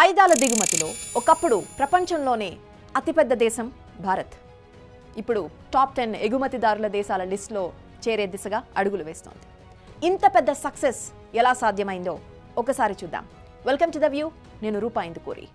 ఆయుధాల దిగుమతిలో ఒకప్పుడు ప్రపంచంలోనే అతిపెద్ద దేశం భారత్ ఇప్పుడు టాప్ టెన్ ఎగుమతిదారుల దేశాల లిస్టులో చేరే దిశగా అడుగులు వేస్తోంది ఇంత పెద్ద సక్సెస్ ఎలా సాధ్యమైందో ఒకసారి చూద్దాం వెల్కమ్ టు ద వ్యూ నేను రూపా ఇందుకూరి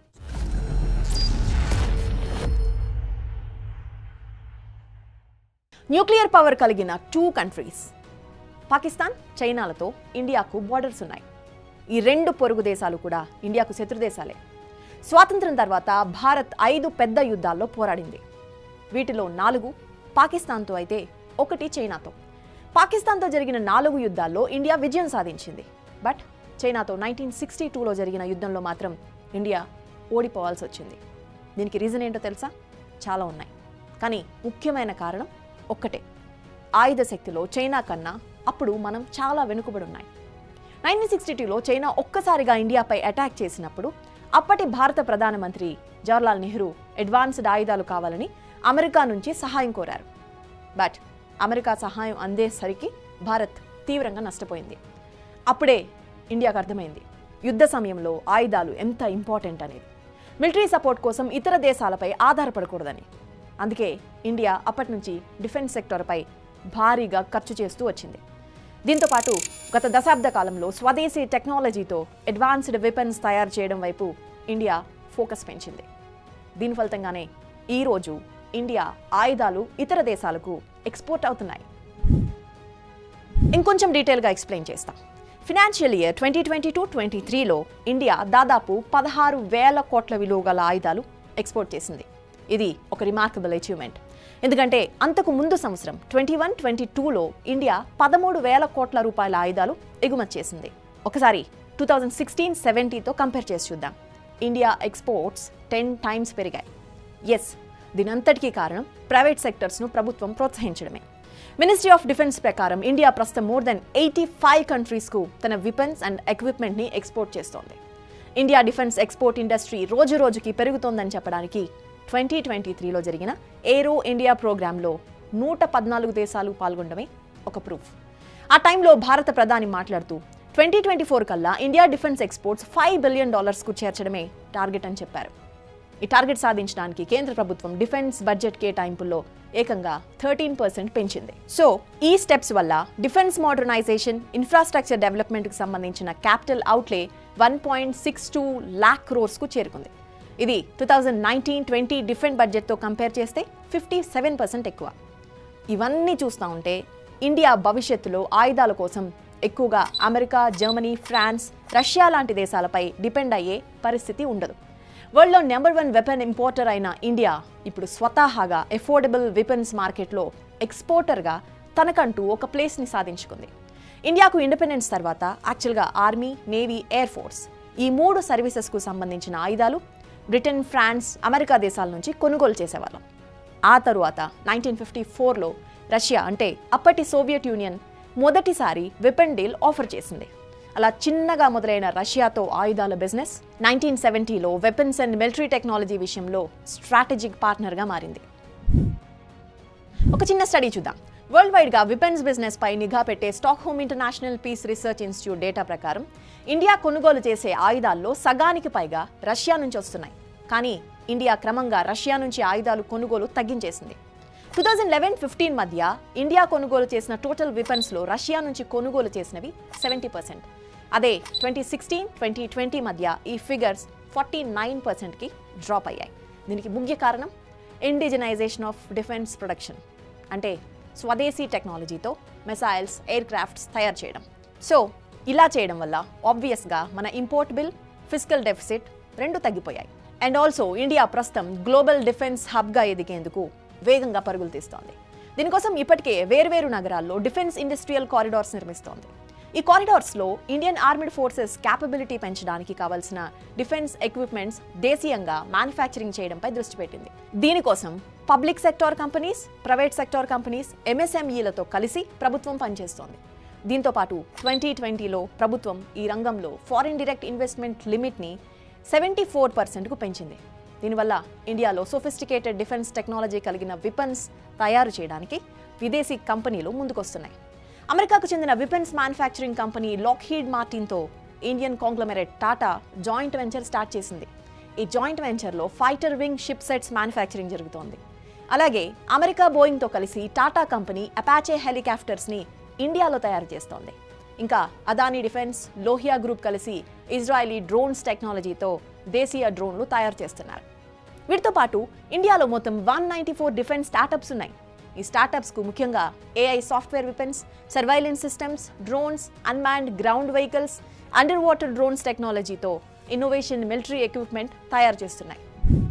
న్యూక్లియర్ పవర్ కలిగిన టూ కంట్రీస్ పాకిస్తాన్ చైనాలతో ఇండియాకు బార్డర్స్ ఉన్నాయి ఈ రెండు పొరుగు దేశాలు కూడా ఇండియాకు శత్రు దేశాలే స్వాతంత్రం తర్వాత భారత్ ఐదు పెద్ద యుద్ధాల్లో పోరాడింది వీటిలో నాలుగు పాకిస్తాన్తో అయితే ఒకటి చైనాతో పాకిస్తాన్తో జరిగిన నాలుగు యుద్ధాల్లో ఇండియా విజయం సాధించింది బట్ చైనాతో నైన్టీన్ సిక్స్టీ టూలో జరిగిన యుద్ధంలో మాత్రం ఇండియా ఓడిపోవాల్సి వచ్చింది దీనికి రీజన్ ఏంటో తెలుసా చాలా ఉన్నాయి కానీ ముఖ్యమైన కారణం ఒక్కటే ఆయుధ శక్తిలో చైనా కన్నా అప్పుడు మనం చాలా వెనుకబడి ఉన్నాయి నైన్టీన్ సిక్స్టీ టూలో చైనా ఒక్కసారిగా ఇండియాపై అటాక్ చేసినప్పుడు అప్పటి భారత ప్రధానమంత్రి జవహర్లాల్ నెహ్రూ అడ్వాన్స్డ్ ఆయుధాలు కావాలని అమెరికా నుంచి సహాయం కోరారు బట్ అమెరికా సహాయం అందేసరికి భారత్ తీవ్రంగా నష్టపోయింది అప్పుడే ఇండియాకు అర్థమైంది యుద్ధ సమయంలో ఆయుధాలు ఎంత ఇంపార్టెంట్ అనేది మిలిటరీ సపోర్ట్ కోసం ఇతర దేశాలపై ఆధారపడకూడదని అందుకే ఇండియా అప్పటి నుంచి డిఫెన్స్ సెక్టర్పై భారీగా ఖర్చు చేస్తూ వచ్చింది దీంతో పాటు గత దశాబ్ద కాలంలో స్వదేశీ టెక్నాలజీతో అడ్వాన్స్డ్ వెపన్స్ తయారు చేయడం వైపు ఇండియా ఫోకస్ పెంచింది దీని ఫలితంగానే ఈరోజు ఇండియా ఆయుధాలు ఇతర దేశాలకు ఎక్స్పోర్ట్ అవుతున్నాయి ఇంకొంచెం డీటెయిల్గా ఎక్స్ప్లెయిన్ చేస్తాం financial year twenty twenty two twenty త్రీలో ఇండియా దాదాపు పదహారు వేల కోట్ల విలువ గల ఆయుధాలు ఎక్స్పోర్ట్ చేసింది ఇది ఒక రిమార్కబుల్ అచీవ్మెంట్ ఎందుకంటే అంతకు ముందు సంవత్సరం ట్వంటీ వన్ ట్వంటీ టూలో ఇండియా పదమూడు వేల కోట్ల రూపాయల ఆయుధాలు ఎగుమతి చేసింది ఒకసారి టూ థౌజండ్ సిక్స్టీన్ సెవెంటీతో కంపేర్ చేసి చూద్దాం ఇండియా ఎక్స్పోర్ట్స్ టెన్ టైమ్స్ పెరిగాయి ఎస్ దీనంతటికీ కారణం ప్రైవేట్ సెక్టర్స్ను ప్రభుత్వం ప్రోత్సహించడమే మినిస్ట్రీ ఆఫ్ డిఫెన్స్ ప్రకారం ఇండియా ప్రస్తుతం మోర్ దెన్ ఎయిటీ ఫైవ్ కంట్రీస్కు తన విపన్స్ అండ్ ఎక్విప్మెంట్ని ఎక్స్పోర్ట్ చేస్తోంది ఇండియా డిఫెన్స్ ఎక్స్పోర్ట్ ఇండస్ట్రీ రోజు రోజుకి పెరుగుతోందని చెప్పడానికి ట్వంటీ ట్వంటీ త్రీలో జరిగిన ఏరో ఇండియా ప్రోగ్రాంలో నూట పద్నాలుగు దేశాలు పాల్గొనడమే ఒక ప్రూఫ్ ఆ టైంలో భారత ప్రధాని మాట్లాడుతూ ట్వంటీ ట్వంటీ ఫోర్ కల్లా India defence exports five billion డాలర్స్కు చేర్చడమే టార్గెట్ అని చెప్పారు ఈ టార్గెట్ సాధించడానికి కేంద్ర ప్రభుత్వం డిఫెన్స్ బడ్జెట్ కేటాయింపుల్లో ఏకంగా థర్టీన్ పర్సెంట్ పెంచింది సో ఈ స్టెప్స్ వల్ల డిఫెన్స్ మోడర్నైజేషన్ ఇన్ఫ్రాస్ట్రక్చర్ డెవలప్మెంట్కి సంబంధించిన capital outlay one point six two lakh క్రోర్స్కు చేరుకుంది ఇది two thousand nineteen twenty defence బడ్జెట్తో కంపేర్ చేస్తే ఫిఫ్టీ సెవెన్ పర్సెంట్ ఎక్కువ ఇవన్నీ చూస్తూ ఉంటే ఇండియా భవిష్యత్తులో ఆయుధాల కోసం ఎక్కువగా అమెరికా జర్మనీ ఫ్రాన్స్ రష్యా లాంటి దేశాలపై డిపెండ్ అయ్యే పరిస్థితి ఉండదు వరల్డ్లో నెంబర్ వన్ వెపన్ ఇంపోర్టర్ అయిన ఇండియా ఇప్పుడు స్వతహాగా ఎఫోర్డబుల్ వెపన్స్ మార్కెట్లో ఎక్స్పోర్టర్గా తనకంటూ ఒక ప్లేస్ని సాధించుకుంది ఇండియాకు ఇండిపెండెన్స్ తర్వాత యాక్చువల్గా ఆర్మీ నేవీ ఎయిర్ ఫోర్స్ ఈ మూడు సర్వీసెస్కు సంబంధించిన ఆయుధాలు బ్రిటన్ ఫ్రాన్స్ అమెరికా దేశాల నుంచి కొనుగోలు చేసేవాళ్ళం ఆ తరువాత నైన్టీన్ ఫిఫ్టీ ఫోర్లో రష్యా అంటే అప్పటి సోవియట్ యూనియన్ మొదటిసారి వెపన్ డీల్ ఆఫర్ చేసింది అలా చిన్నగా మొదలైన రష్యాతో ఆయుధాల బిజినెస్ నైన్టీన్ సెవెంటీలో వెపన్స్ అండ్ మిలిటరీ టెక్నాలజీ విషయంలో స్ట్రాటజిక్ పార్ట్నర్గా మారింది ఒక చిన్న స్టడీ చూద్దాం వరల్డ్ వైడ్గా విపెన్స్ బిజినెస్ పై నిఘా పెట్టే Stockholm international peace research institute data ప్రకారం ఇండియా కొనుగోలు చేసే ఆయుధాల్లో సగానికి పైగా రష్యా నుంచి వస్తున్నాయి కానీ ఇండియా క్రమంగా రష్యా నుంచి ఆయుధాలు కొనుగోలు తగ్గించేసింది టూ థౌజండ్ లెవెన్ ఫిఫ్టీన్ మధ్య ఇండియా కొనుగోలు చేసిన టోటల్ విపెన్స్లో రష్యా నుంచి కొనుగోలు చేసినవి సెవెంటీ పర్సెంట్ అదే ట్వంటీ సిక్స్టీన్ ట్వంటీ ట్వంటీ మధ్య ఈ ఫిగర్స్ ఫార్టీ నైన్ పర్సెంట్కి డ్రాప్ అయ్యాయి దీనికి ముఖ్య కారణం ఇండిజినైజేషన్ ఆఫ్ డిఫెన్స్ ప్రొడక్షన్ అంటే స్వదేశీ టెక్నాలజీతో మిసైల్స్ ఎయిర్ క్రాఫ్ట్స్ తయారు చేయడం సో ఇలా చేయడం వల్ల ఆబ్వియస్గా మన ఇంపోర్ట్ బిల్ ఫిజికల్ డెఫిసిట్ రెండు తగ్గిపోయాయి అండ్ ఆల్సో ఇండియా ప్రస్తుతం గ్లోబల్ డిఫెన్స్ హబ్గా ఎదిగేందుకు వేగంగా పరుగులు తీస్తోంది దీనికోసం ఇప్పటికే వేర్వేరు నగరాల్లో డిఫెన్స్ ఇండస్ట్రియల్ కారిడార్స్ నిర్మిస్తోంది ఈ కారిడార్స్లో ఇండియన్ ఆర్మీడ్ ఫోర్సెస్ క్యాపబిలిటీ పెంచడానికి కావాల్సిన డిఫెన్స్ ఎక్విప్మెంట్స్ దేశీయంగా మ్యానుఫ్యాక్చరింగ్ చేయడంపై దృష్టి పెట్టింది దీనికోసం public sector companies private sector companies ఎంఎస్ఎంఈలతో కలిసి ప్రభుత్వం పనిచేస్తోంది దీంతో పాటు ట్వంటీ ట్వంటీలో ప్రభుత్వం ఈ రంగంలో ఫారిన్ డైరెక్ట్ ఇన్వెస్ట్మెంట్ లిమిట్ని సెవెంటీ ఫోర్ పర్సెంట్కు పెంచింది దీనివల్ల ఇండియాలో సోఫిస్టికేటెడ్ డిఫెన్స్ టెక్నాలజీ కలిగిన విపన్స్ తయారు చేయడానికి విదేశీ కంపెనీలు ముందుకొస్తున్నాయి అమెరికాకు చెందిన విపెన్స్ మ్యానుఫ్యాక్చరింగ్ కంపెనీ లాక్హీడ్ మార్టిన్తో Indian conglomerate Tata joint venture start చేసింది ఈ జాయింట్ వెంచర్లో fighter wing ship sets manufacturing జరుగుతోంది అలాగే అమెరికా బోయింగ్తో కలిసి టాటా కంపెనీ అపాచే హెలికాప్టర్స్ని ఇండియాలో తయారు చేస్తోంది ఇంకా అదానీ డిఫెన్స్ లోహియా గ్రూప్ కలిసి ఇజ్రాయలీ డ్రోన్స్ టెక్నాలజీతో దేశీయ డ్రోన్లు తయారు చేస్తున్నారు వీటితో పాటు ఇండియాలో మొత్తం one ninety four defence startups ఉన్నాయి ఈ స్టార్టప్స్కు ముఖ్యంగా AI software weapons surveillance systems drones unmanned ground vehicles underwater drones టెక్నాలజీతో ఇన్నోవేషన్ మిలిటరీ ఎక్విప్మెంట్ తయారు చేస్తున్నాయి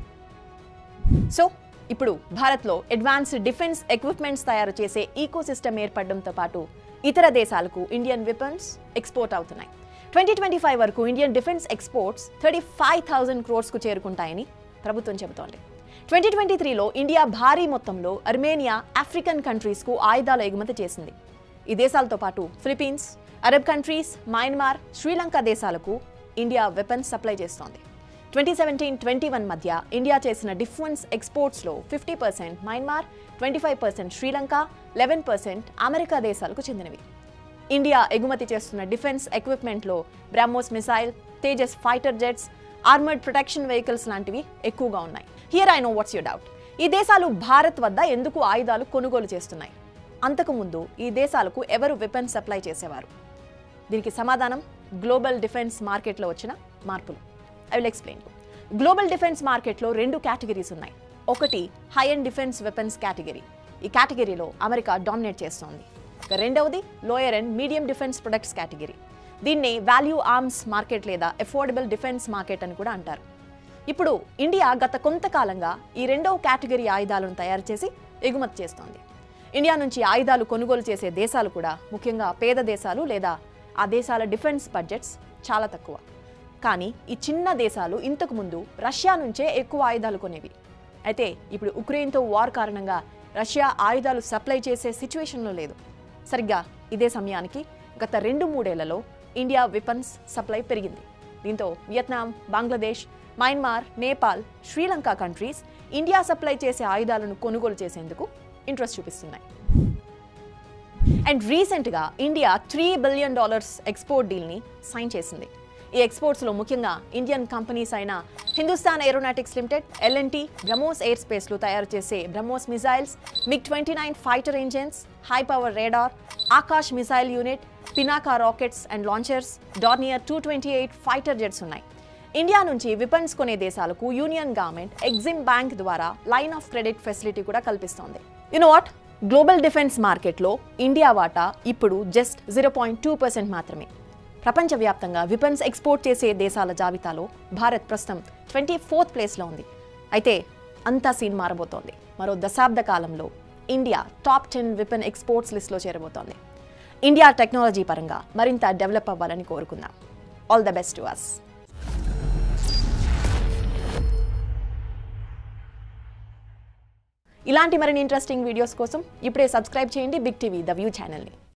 సో ఇప్పుడు భారత్లో అడ్వాన్స్డ్ డిఫెన్స్ ఎక్విప్మెంట్స్ తయారు చేసే ఈకో సిస్టమ్ ఏర్పడడంతో పాటు ఇతర దేశాలకు ఇండియన్ వెపన్స్ ఎక్స్పోర్ట్ అవుతున్నాయి ట్వంటీ ట్వంటీ ఫైవ్ వరకు Indian defence exports thirty five thousand క్రోర్స్కు చేరుకుంటాయని ప్రభుత్వం చెబుతోంది ట్వంటీ ట్వంటీ త్రీలో ఇండియా భారీ మొత్తంలో అర్మేనియా ఆఫ్రికన్ కంట్రీస్కు ఆయుధాల ఎగుమతి చేసింది ఈ దేశాలతో పాటు Philippines Arab countries Myanmar Sri Lanka దేశాలకు ఇండియా వెపన్స్ సప్లై చేస్తోంది ట్వంటీ సెవెంటీన్ ట్వంటీ వన్ మధ్య ఇండియా చేసిన డిఫెన్స్ ఎక్స్పోర్ట్స్లో fifty percent Myanmar twenty five percent Sri Lanka eleven percent America దేశాలకు చెందినవి ఇండియా ఎగుమతి చేస్తున్న డిఫెన్స్ ఎక్విప్మెంట్లో BrahMos missile Tejas fighter jets armoured protection vehicles లాంటివి ఎక్కువగా ఉన్నాయి here I know what's you doubt ఈ దేశాలు భారత్ వద్ద ఎందుకు ఆయుధాలు కొనుగోలు చేస్తున్నాయి అంతకుముందు ఈ దేశాలకు ఎవరు వెపన్స్ సప్లై చేసేవారు దీనికి సమాధానం గ్లోబల్ డిఫెన్స్ మార్కెట్లో వచ్చిన మార్పులు I will explain global defence మార్కెట్లో రెండు కేటగిరీస్ ఉన్నాయి ఒకటి high and defence weapons category ఈ కేటగిరీలో అమెరికా డామినేట్ చేస్తోంది ఇక రెండవది lower and medium defence products category దీన్ని వాల్యూ ఆర్మ్స్ మార్కెట్ లేదా అఫోర్డబుల్ డిఫెన్స్ మార్కెట్ అని కూడా అంటారు ఇప్పుడు ఇండియా గత కొంతకాలంగా ఈ రెండవ కేటగిరీ ఆయుధాలను తయారు చేసి ఎగుమతి చేస్తోంది ఇండియా నుంచి ఆయుధాలు కొనుగోలు చేసే దేశాలు కూడా ముఖ్యంగా పేద దేశాలు లేదా ఆ దేశాల డిఫెన్స్ బడ్జెట్స్ చాలా తక్కువ కానీ ఈ చిన్న దేశాలు ఇంతకు ముందు రష్యా నుంచే ఎక్కువ ఆయుధాలు కొనేవి అయితే ఇప్పుడు ఉక్రెయిన్తో వార్ కారణంగా రష్యా ఆయుధాలు సప్లై చేసే సిచ్యువేషన్లో లేదు సరిగ్గా ఇదే సమయానికి గత రెండు మూడేళ్లలో ఇండియా వెపన్స్ సప్లై పెరిగింది దీంతో Vietnam Bangladesh Myanmar Nepal Sri Lanka countries India supply చేసే ఆయుధాలను కొనుగోలు చేసేందుకు ఇంట్రెస్ట్ చూపిస్తున్నాయి అండ్ రీసెంట్గా India three billion dollars export డీల్ని సైన్ చేసింది ఈ ఎక్స్పోర్ట్స్లో ముఖ్యంగా ఇండియన్ కంపెనీస్ అయిన Hindustan Aeronautics Limited L N T BrahMos ఎయిర్ స్పేస్లు తయారు చేసే BrahMos missiles MiG twenty nine fighter engines high power radar Akash missile unit Pinaka rockets and launchers Dornier two twenty eight fighter jets ఉన్నాయి ఇండియా నుంచి విపన్స్ కొనే దేశాలకు యూనియన్ గవర్నమెంట్ ఎగ్జిమ్ బ్యాంక్ ద్వారా లైన్ ఆఫ్ క్రెడిట్ ఫెసిలిటీ కూడా కల్పిస్తోంది యునో వాట్ గ్లోబల్ డిఫెన్స్ మార్కెట్లో India వాటా ఇప్పుడు just zero point two percent మాత్రమే ప్రపంచవ్యాప్తంగా విపన్స్ ఎక్స్పోర్ట్ చేసే దేశాల జాబితాలో భారత్ ప్రస్తుతం ట్వంటీ ఫోర్త్ ప్లేస్లో ఉంది అయితే అంతా సీన్ మారబోతోంది మరో దశాబ్ద కాలంలో India top ten weapon exports లిస్ట్లో చేరబోతోంది ఇండియా టెక్నాలజీ పరంగా మరింత డెవలప్ అవ్వాలని కోరుకుందాం all the best to us ఇలాంటి మరిన్ని ఇంట్రెస్టింగ్ వీడియోస్ కోసం ఇప్పుడే సబ్స్క్రైబ్ చేయండి బిగ్ టీవీ ద వ్యూ ఛానల్ని